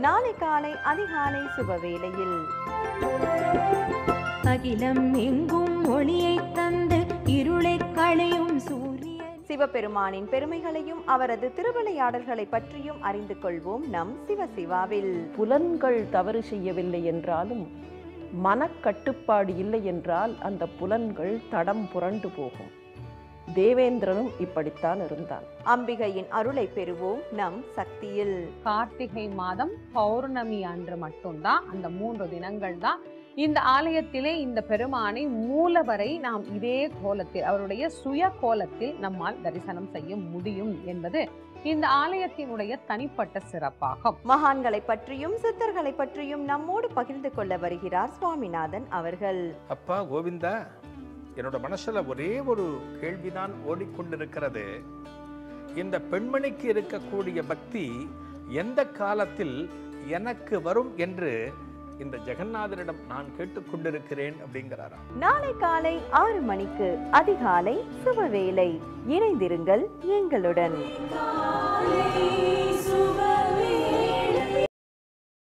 நாளை காலை அதிகாலை சுபவேளையில் அகிலம் எங்கும் ஒளியைத் தந்து இருளைக் களையும் சூரியன் சிவபெருமானின் பெருமைகளையும் அவரது திருவிளையாடல்களை பற்றியும் அறிந்து கொள்வோம் நம் சிவசிவாவில் புலன்கள் தவறு செய்யவில்லை என்றாலும் மனக்கட்டுப்பாடு இல்லை என்றால் அந்த புலன்கள் தடம் புரண்டு போகும் தேவேந்திரனும் இப்படித்தான் இருந்தான் அம்பிகையின் அருளை பெறுவோம் நம் சக்தியில் கார்த்திகை மாதம் பௌர்ணமி அன்று மட்டும்தான் அந்த மூன்று தினங்கள் தான் இந்த ஆலயத்திலே இந்த பெருமானை மூலவரை நாம் இதே கோலத்தில் அவருடைய சுய கோலத்தில் நம்மால் தரிசனம் செய்ய முடியும் என்பது இந்த ஆலயத்தினுடைய தனிப்பட்ட சிறப்பாகும் மகான்களை பற்றியும் சித்தர்களை பற்றியும் நம்மோடு பகிர்ந்து கொள்ள வருகிறார் சுவாமிநாதன் அவர்கள் அப்பா கோவிந்தா என்னோட மனசுல ஒரே ஒரு கேள்விதான் ஓடிக்கொண்டிருக்கிறது இந்த பெண்மணிக்கு இருக்கக்கூடிய பக்தி எந்த காலத்தில் எனக்கு வரும் என்று இந்த ஜெகநாதரிடம் நான் கேட்டுக்கொண்டிருக்கிறேன் அப்படிங்கிறாராம் நாளை காலை ஆறு மணிக்கு அதிகாலை சுபவேளை இணைந்திருங்கள் எங்களுடன் சுப